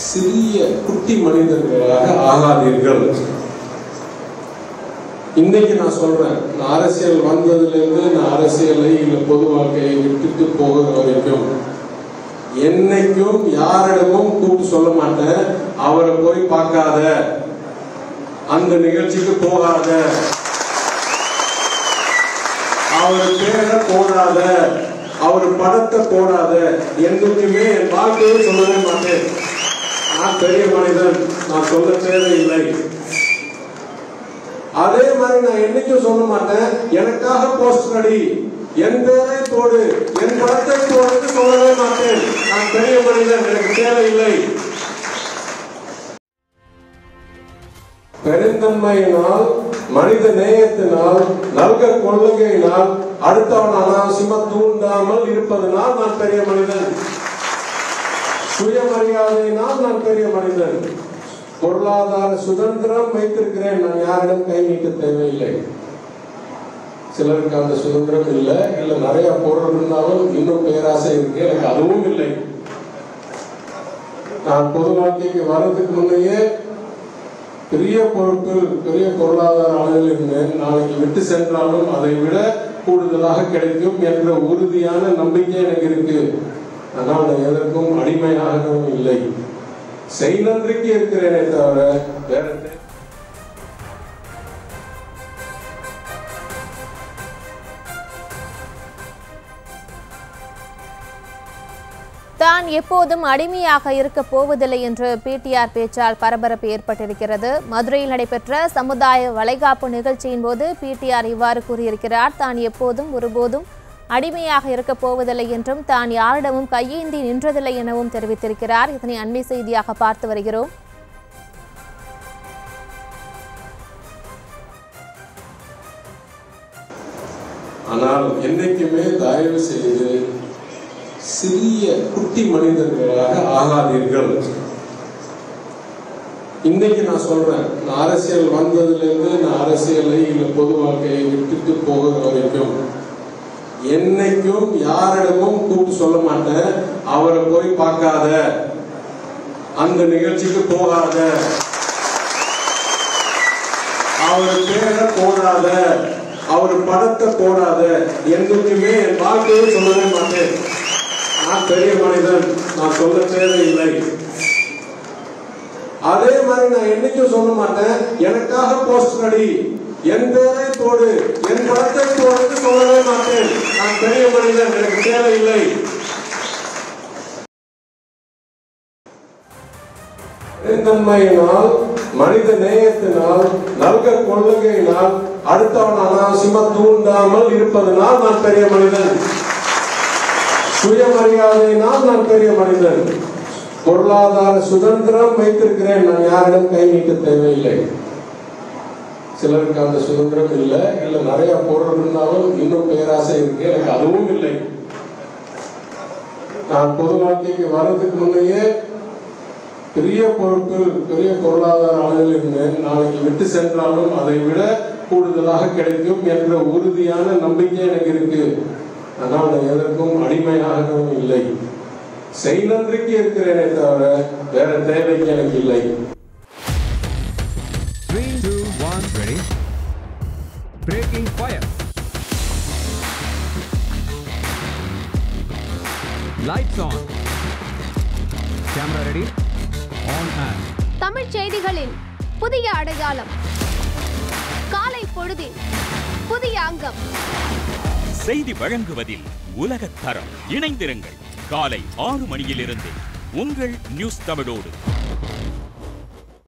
சிறிய குட்டி மனிதர்களாக ஆகாதீர்கள் இன்னைக்கு நான் சொல்றேன் நான் அரசியல் வந்ததுல இருந்து நான் அரசியலை இல்ல பொது வாழ்க்கையை விட்டுட்டு போகிற வரைக்கும் என்னைக்கும் யாரிடமும் கூப்பிட்டு சொல்ல மாட்டேன் அவரை போய் பார்க்காத அந்த நிகழ்ச்சிக்கு போகாத அவர் பேரை போடாத அவர் படத்தை போடாத என்றைக்குமே என் வாழ்க்கையை சொல்லவே மாட்டேன் நான் பெரிய மனிதன் நான் சொல்ல தேவையில்லை அதே மாதிரி நான் என்னைக்கும் சொல்ல மாட்டேன் எனக்காக போஸ்ட் அடி என் பேரை போடு என் படத்தை போடுன்னு சொல்லவே மாட்டேன் நான் பெரிய மனிதன் எனக்கு தேவையில்லை பெருந்தன்மையினால் மனித நேயத்தினால் நல்க கொள்கையினால் அடுத்தவன் அனாவசியமா தூண்டாமல் இருப்பதனால் நான் பெரிய மனிதன் சுயமரியாதையினால் நான் பெரிய மனிதன் பொருளாதார சுதந்திரம் வைத்திருக்கிறேன் நான் யாரிடம் கை நீட்ட தேவையில்லை சிலருக்கு அந்த சுதந்திரம் இல்லை இல்ல நிறைய பொருள் இருந்தாலும் இன்னும் பேராசை இருக்கு எனக்கு அதுவும் இல்லை நான் பொது வாழ்க்கைக்கு வர்றதுக்கு முன்னையே பெரிய பொறுப்பு பெரிய பொருளாதார அளவில் இருந்தேன் நாளைக்கு விட்டு சென்றாலும் அதை விட கூடுதலாக கிடைக்கும் என்ற உறுதியான நம்பிக்கை எனக்கு இருக்கு ஆனால் நான் எதற்கும் அடிமையாகவும் இல்லை செய்நன்றிக்கு இருக்கிறேனே தவிர வேற தே- தான் எப்போதும் அடிமையாக இருக்க போவதில்லை என்று பிடிஆர் பேச்சால் பரபரப்பு ஏற்பட்டிருக்கிறது மதுரையில் நடைபெற்ற சமுதாய வளைகாப்பு நிகழ்ச்சியின் போது பிடிஆர் இவ்வாறு கூறியிருக்கிறார் தான் எப்போதும் ஒருபோதும் அடிமையாக இருக்க போவதில்லை என்றும் தான் யாரிடமும் கையேந்தி நின்றதில்லை எனவும் தெரிவித்திருக்கிறார் இதனை அண்மை செய்தியாக பார்த்து வருகிறோம் ஆனால் என்னைக்குமே தயவு செய்து சிறிய குட்டி மனிதர்களாக ஆகாதீர்கள் இன்னைக்கு நான் சொல்றேன் நான் அரசியல் வந்ததுல இருந்து நான் அரசியலை இல்ல பொது வாழ்க்கையை விட்டுட்டு போகிற வரைக்கும் என்னைக்கும் யாரிடமும் கூப்பிட்டு சொல்ல மாட்டேன் அவரை போய் பார்க்காத அந்த நிகழ்ச்சிக்கு போகாத அவர் பேரை போடாத அவர் படத்தை போடாத என்றைக்குமே என் வாழ்க்கையை சொல்லவே மாட்டேன் நான் பெரிய மனிதன் நான் சொல்ல தேவையில்லை அதே மாதிரி நான் என்னைக்கும் சொல்ல மாட்டேன் எனக்காக போஸ்ட் அடி என் பேரை போடு என் படத்தை போடுன்னு சொல்லவே மாட்டேன் நான் பெரிய மனிதன் எனக்கு தேவையில்லை பெருந்தன்மையினால் மனித நேயத்தினால் நல்க கொள்கையினால் அடுத்தவன் அனாவசியமா தூண்டாமல் இருப்பதனால் நான் பெரிய மனிதன் சுயமரியாதையினால் நான் பெரிய மனிதன் பொருளாதார சுதந்திரம் வைத்திருக்கிறேன் நான் யாரிடம் கை நீட்ட தேவையில்லை சிலருக்கு அந்த சுதந்திரம் இல்லை இல்ல நிறைய பொருள் இருந்தாலும் இன்னும் பேராசை இருக்கு எனக்கு அதுவும் இல்லை நான் பொது வாழ்க்கைக்கு வர்றதுக்கு முன்னையே பெரிய பொறுப்பு பெரிய பொருளாதார அளவில் இருந்தேன் நாளைக்கு விட்டு சென்றாலும் அதை விட கூடுதலாக கிடைக்கும் என்ற உறுதியான நம்பிக்கை எனக்கு இருக்கு ஆனால் நான் எதற்கும் அடிமையாகவும் இல்லை செய்நன்றிக்கு இருக்கிறேனே தவிர வேற தேவைக்கு எனக்கு இல்லை Three, two, one, ready. Breaking fire. Lights on. Camera ready. On and. Tamil செய்திகளின் புதிய அடையாளம் காலை பொழுதில் புதிய அங்கம் செய்தி வழங்குவதில் உலகத் தரம் இணைந்திருங்கள் காலை ஆறு மணியிலிருந்து உங்கள் நியூஸ் தமிழோடு